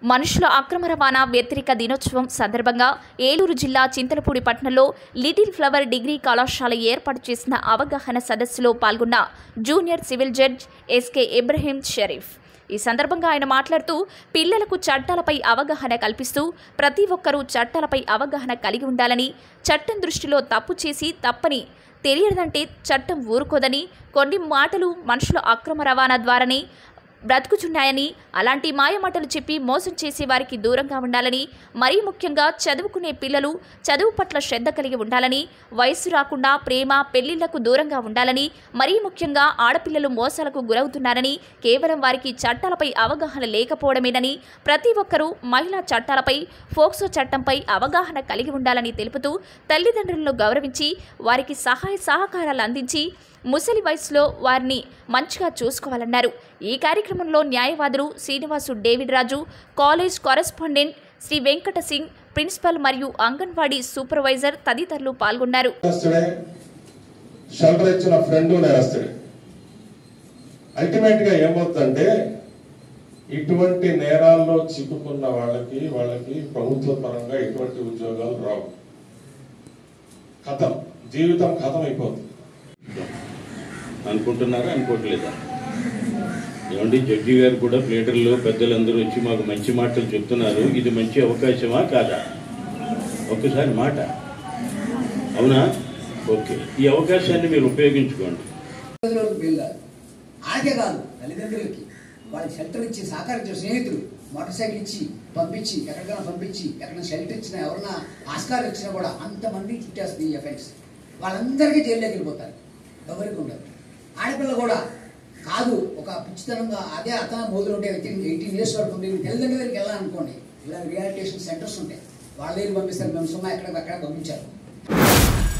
మనుషుల అక్రమ రవాణా వ్యతిరేక దినోత్సవం సందర్భంగా ఏలూరు జిల్లా చింతలపూడి పట్టణంలో లిటిల్ ఫ్లవర్ డిగ్రీ కళాశాల ఏర్పాటు చేసిన అవగాహన సదస్సులో పాల్గొన్న junior civil judge S K Ibrahim Sharif ఈ సందర్భంగా ఆయన మాట్లాడుతూ పిల్లలకు చట్టాలపై అవగాహన కల్పిస్తూ ప్రతి ఒక్కరూ చట్టాలపై అవగాహన కలిగి ఉండాలని చట్టం దృష్టిలో తప్పు చేసి తప్పని తెలియదంటే చట్టం ఊరుకోదని కొన్ని మాటలు మనుషుల అక్రమ రవాణా ద్వారానే బ్రతుకుచున్నాయని అలాంటి మాయమాటలు చెప్పి మోసం చేసే వారికి దూరంగా ఉండాలని మరీ ముఖ్యంగా చదువుకునే పిల్లలు చదువు పట్ల శ్రద్ధ కలిగి ఉండాలని వయస్సు రాకుండా ప్రేమ పెళ్లిళ్లకు దూరంగా ఉండాలని మరీ ముఖ్యంగా ఆడపిల్లలు మోసాలకు గురవుతున్నారని కేవలం వారికి చట్టాలపై అవగాహన లేకపోవడమేనని ప్రతి ఒక్కరూ మహిళా చట్టాలపై ఫోక్సో చట్టంపై అవగాహన కలిగి ఉండాలని తెలుపుతూ తల్లిదండ్రులను గౌరవించి వారికి సహాయ సహకారాలు అందించి ముసలి వయసులో వారిని మంచిగా చూసుకోవాలన్నారు ఈ కార్యక్రమంలో న్యాయవాదులు Srinivasu David Raju college correspondent Shri Venkata Singh principal మరియు అంగన్వాడీ సూపర్వైజర్ తదితరులు పాల్గొన్నారు నేరస్తుడే షెల్టర్ ఇచ్చిన ఫ్రెండ్ నేరస్తుడే అల్టిమేట్ గా ఏమవుతుందంటే ఇటువంటి నేరాల్లో చిక్కుకున్న వాళ్ళకి వాళ్ళకి ప్రభుత్వ పరంగా ఎటువంటి ఉద్యోగాలు రావు కథం జీవితం కథం అయిపోతుంది అనుకుంటున్నారా అనుకోవట్లేదా ఏమండి జడ్జి గారు కూడా ప్లేటర్లు పెద్దలందరూ వచ్చి మాకు మంచి మాటలు చెప్తున్నారు ఇది మంచి అవకాశమా కాదా ఒక్కసారి మాట అవునా ఓకే ఈ అవకాశాన్ని మీరు ఉపయోగించుకోండి రోజులకు వెళ్ళారు ఆకే కాదు తల్లిదండ్రులకి వాళ్ళకి షెల్టర్ ఇచ్చి సహకరించిన స్నేహితులు మోటార్ సైకిల్ ఇచ్చి పంపించి ఎక్కడికైనా పంపించి ఎక్కడైనా షెల్టర్ ఇచ్చినా ఎవరన్నా ఆస్కారం ఇచ్చినా కూడా అంతమంది చుట్టేస్తుంది ఈ ఎఫెక్ట్స్ వాళ్ళందరికీ జైల్లోకి వెళ్ళిపోతారు ఎవరికి ఉండదు ఆడపిల్ల కూడా కాదు ఒక పిచ్చితనంగా అదే అతను మొదలు ఉంటే ఎయిటీన్ ఇయర్స్ వరకు ఉంటే తల్లిదండ్రుల దగ్గరికి వెళ్ళాలనుకోండి ఇలా రిహాబిలిటేషన్ సెంటర్స్ ఉంటాయి వాళ్ళ దగ్గర పంపిస్తారు మేము సుమా ఎక్కడ ఎక్కడ పంపించారు